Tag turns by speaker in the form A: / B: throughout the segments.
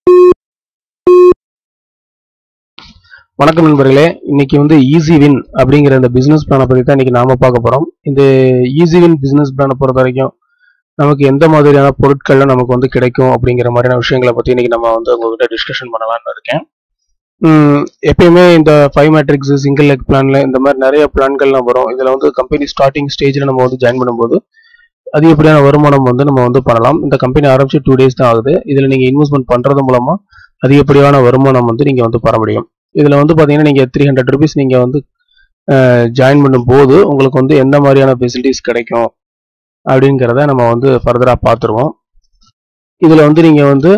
A: வணக்கம் நண்பர்களே இன்னைக்கு வந்து ஈஸி வின் அப்படிங்கிற இந்த பிசினஸ் பிளானை பத்தி தான் இன்னைக்கு நாம பார்க்க போறோம் இந்த ஈஸி வின் பிசினஸ் பிளானை பொறுத்த வரைக்கும் நமக்கு எந்த மாதிரியான பொருட்கள்லாம் நமக்கு வந்து கிடைக்கும் அப்படிங்கிற மாதிரியான விஷயங்களை பத்தி இன்னைக்கு நம்ம வந்து உங்ககிட்ட டிஸ்கஷன் பண்ணலாம்னு இருக்கேன் உம், எப்பயுமே இந்த ஃபைவ் மேட்ரிக்ஸ் சிங்கிள் லெக் பிளான்ல இந்த மாதிரி நிறைய பிளான்கள்லாம் வரும் இதுல வந்து கம்பெனி ஸ்டார்டிங் ஸ்டேஜ்ல நம்ம வந்து ஜாயின் பண்ணும்போது அதிகப்படியான வருமானம் வந்து நம்ம வந்து பண்ணலாம் இந்த கம்பெனி ஆரம்பிச்சு டூ டேஸ் தான் ஆகுது இதுல நீங்க இன்வெஸ்ட்மெண்ட் பண்றது மூலமா அதிகப்படியான வருமானம் வந்து நீங்க வந்து பெற முடியும் இதுல வந்து பாத்தீங்கன்னா நீங்க த்ரீ ஹண்ட்ரட் ருபீஸ் நீங்க வந்து ஜாயின் பண்ணும்போது உங்களுக்கு வந்து எந்த மாதிரியான ஃபெசிலிட்டிஸ் கிடைக்கும் அப்படிங்கிறத நம்ம வந்து ஃபர்தரா பார்த்துருவோம் இதுல வந்து நீங்க வந்து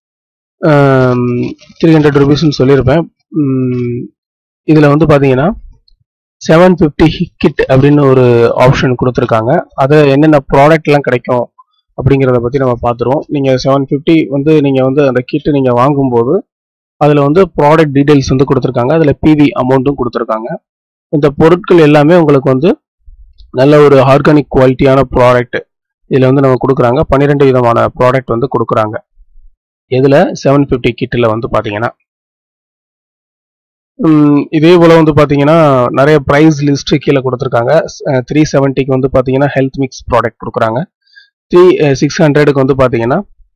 A: த்ரீ ஹண்ட்ரட் ருபீஸ்னு சொல்லியிருப்பேன் உம், இதுல வந்து பாத்தீங்கன்னா செவன் ஃபிஃப்டி கிட் அப்படின்னு ஒரு ஆப்ஷன் கொடுத்துருக்காங்க அது என்னென்ன ப்ராடக்ட்லாம் கிடைக்கும் அப்படிங்கிறத பற்றி நம்ம பார்த்துருவோம் நீங்கள் செவன் ஃபிஃப்டி வந்து நீங்கள் வந்து அந்த கிட்டு நீங்கள் வாங்கும்போது அதில் வந்து ப்ராடக்ட் டீடைல்ஸ் வந்து கொடுத்துருக்காங்க அதில் பிவி அமௌண்ட்டும் கொடுத்துருக்காங்க இந்த பொருட்கள் எல்லாமே உங்களுக்கு வந்து நல்ல ஒரு ஆர்கானிக் குவாலிட்டியான ப்ராடக்ட் இதில் வந்து நம்ம கொடுக்குறாங்க பன்னிரெண்டு விதமான ப்ராடக்ட் வந்து கொடுக்குறாங்க இதில் செவன் ஃபிஃப்டி கிட்டில் வந்து பார்த்தீங்கன்னா உம், இதே போல் வந்து பார்த்தீங்கன்னா நிறைய ப்ரைஸ் லிஸ்ட் கீழே கொடுத்துருக்காங்க த்ரீ செவன்ட்டிக்கு வந்து பார்த்தீங்கன்னா ஹெல்த் மிக்ஸ் ப்ராடக்ட் கொடுக்குறாங்க த்ரீ சிக்ஸ் ஹண்ட்ரடுக்கு வந்து பார்த்தீங்கன்னா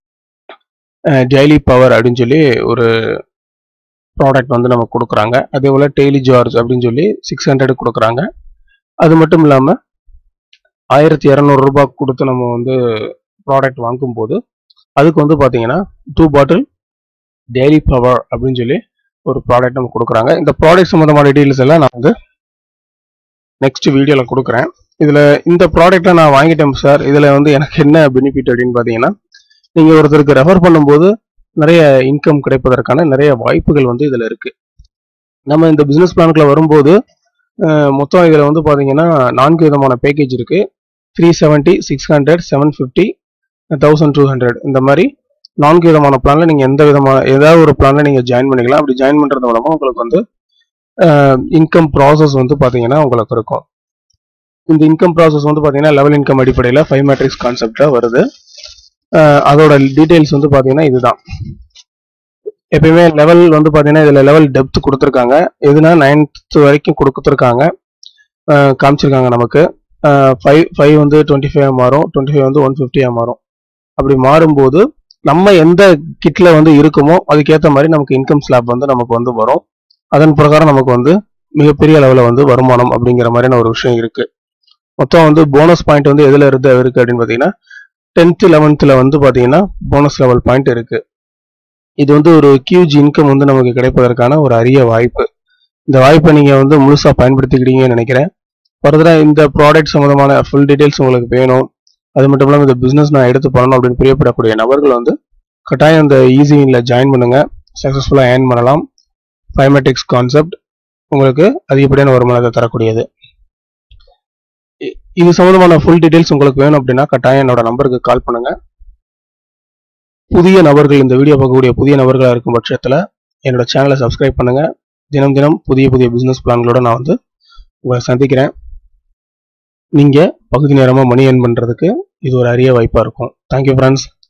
A: டெய்லி பவர் அப்படின்னு சொல்லி ஒரு ப்ராடக்ட் வந்து நமக்கு கொடுக்குறாங்க அதே போல் டெய்லி ஜார்ஜ் அப்படின்னு சொல்லி சிக்ஸ் ஹண்ட்ரட் கொடுக்குறாங்க அது மட்டும் இல்லாமல் ஆயிரத்தி இரநூறுபா கொடுத்து நம்ம வந்து ப்ராடக்ட் வாங்கும்போது அதுக்கு வந்து பார்த்தீங்கன்னா டூ பாட்டில் டெய்லி பவர் அப்படின்னு சொல்லி ஒரு ப்ராடக்ட் நம்ம கொடுக்குறாங்க இந்த ப்ராடக்ட் சம்மந்தமான டீட்டெயில்ஸ் எல்லாம் நான் வந்து நெக்ஸ்ட் வீடியோவில் கொடுக்குறேன் இதில் இந்த ப்ராடக்ட்டை நான் வாங்கிட்டேன் சார் இதில் வந்து எனக்கு என்ன பெனிஃபிட் அப்படின்னு பார்த்தீங்கன்னா நீங்கள் ஒருத்தருக்கு ரெஃபர் பண்ணும்போது நிறைய இன்கம் கிடைப்பதற்கான நிறைய வாய்ப்புகள் வந்து இதில் இருக்குது நம்ம இந்த பிஸ்னஸ் பிளானுக்குள்ள வரும்போது அஹ், மொத்தம் இதில் வந்து பார்த்தீங்கன்னா நான்கு விதமான பேக்கேஜ் இருக்குது three seventy six hundred seven fifty thousand two hundred இந்த மாதிரி நான்கு விதமான பிளான்ல நீங்கள் எந்த விதமான ஏதாவது ஒரு பிளான்ல நீங்கள் ஜாயின் பண்ணிக்கலாம் அப்படி ஜாயின் பண்ணுறது மூலமாக உங்களுக்கு வந்து இன்கம் ப்ராசஸ் வந்து பார்த்தீங்கன்னா உங்களுக்கு இருக்கும் இந்த இன்கம் ப்ராசஸ் வந்து பார்த்தீங்கன்னா லெவல் இன்கம் அடிப்படையில் ஃபைவ் மேட்ரிக்ஸ் கான்செப்டாக வருது அஹ் அதோட டீடைல்ஸ் வந்து பார்த்தீங்கன்னா இதுதான் எப்பயுமே லெவல் வந்து பார்த்தீங்கன்னா இதில் லெவல் டெப்த் கொடுத்துருக்காங்க எதுனா நைன்த் வரைக்கும் கொடுத்துருக்காங்க அஹ் காமிச்சிருக்காங்க நமக்கு ஃபைவ் ஃபைவ் வந்து டுவெண்ட்டி ஃபைவ் மாறும் டுவெண்ட்டி ஃபைவ் வந்து ஒன் ஃபிஃப்டியாக மாறும் அப்படி மாறும்போது நம்ம எந்த கிட்ல வந்து இருக்குமோ அதுக்கேற்ற மாதிரி நமக்கு இன்கம் ஸ்லாப் வந்து நமக்கு வந்து வரும் அதன் பிரகாரம் நமக்கு வந்து மிகப்பெரிய அளவில் வந்து வருமானம் அப்படிங்கிற மாதிரியான ஒரு விஷயம் இருக்கு மொத்தம் வந்து போனஸ் பாயிண்ட் வந்து எதுல இருந்து இருக்கு அப்படின்னு பார்த்தீங்கன்னா டென்த்து லெவன்த்தில் வந்து பார்த்தீங்கன்னா போனஸ் லெவல் பாயிண்ட் இருக்கு இது வந்து ஒரு கியூஜி இன்கம் வந்து நமக்கு கிடைப்பதற்கான ஒரு அரிய வாய்ப்பு இந்த வாய்ப்பை நீங்கள் வந்து முழுசாக பயன்படுத்திக்கிட்டீங்கன்னு நினைக்கிறேன் ஃபர்தராக இந்த ப்ராடக்ட் சம்மந்தமான ஃபுல் டீடைல்ஸ் உங்களுக்கு வேணும் அது மட்டும் இல்லாமல் இந்த பிஸ்னஸ் நான் எடுத்து பண்ணணும் அப்படின்னு பிரியப்படக்கூடிய நபர்கள் வந்து கட்டாயம் இந்த ஈஸியில் ஜாயின் பண்ணுங்க சக்ஸஸ்ஃபுல்லாக ஏர்ன் பண்ணலாம் ஃபைமேட்டிக்ஸ் கான்செப்ட் உங்களுக்கு அதிகப்படியான வருமானத்தை தரக்கூடியது இ- இது சம்மந்தமான ஃபுல் டீடைல்ஸ் உங்களுக்கு வேணும் அப்படின்னா கட்டாயம் என்னோட நம்பருக்கு கால் பண்ணுங்க புதிய நபர்கள் இந்த வீடியோ பார்க்கக்கூடிய புதிய நபர்களாக இருக்கும் பட்சத்தில் என்னோட சேனலை சப்ஸ்கிரைப் பண்ணுங்க தினம் தினம் புதிய புதிய பிஸ்னஸ் பிளான்களோட நான் வந்து உங்களை சந்திக்கிறேன் நீங்க பகுதி நேரமா மணி ஏர்ன் பண்றதுக்கு இது ஒரு அரிய வாய்ப்பா இருக்கும் தேங்க்யூ ஃப்ரெண்ட்ஸ்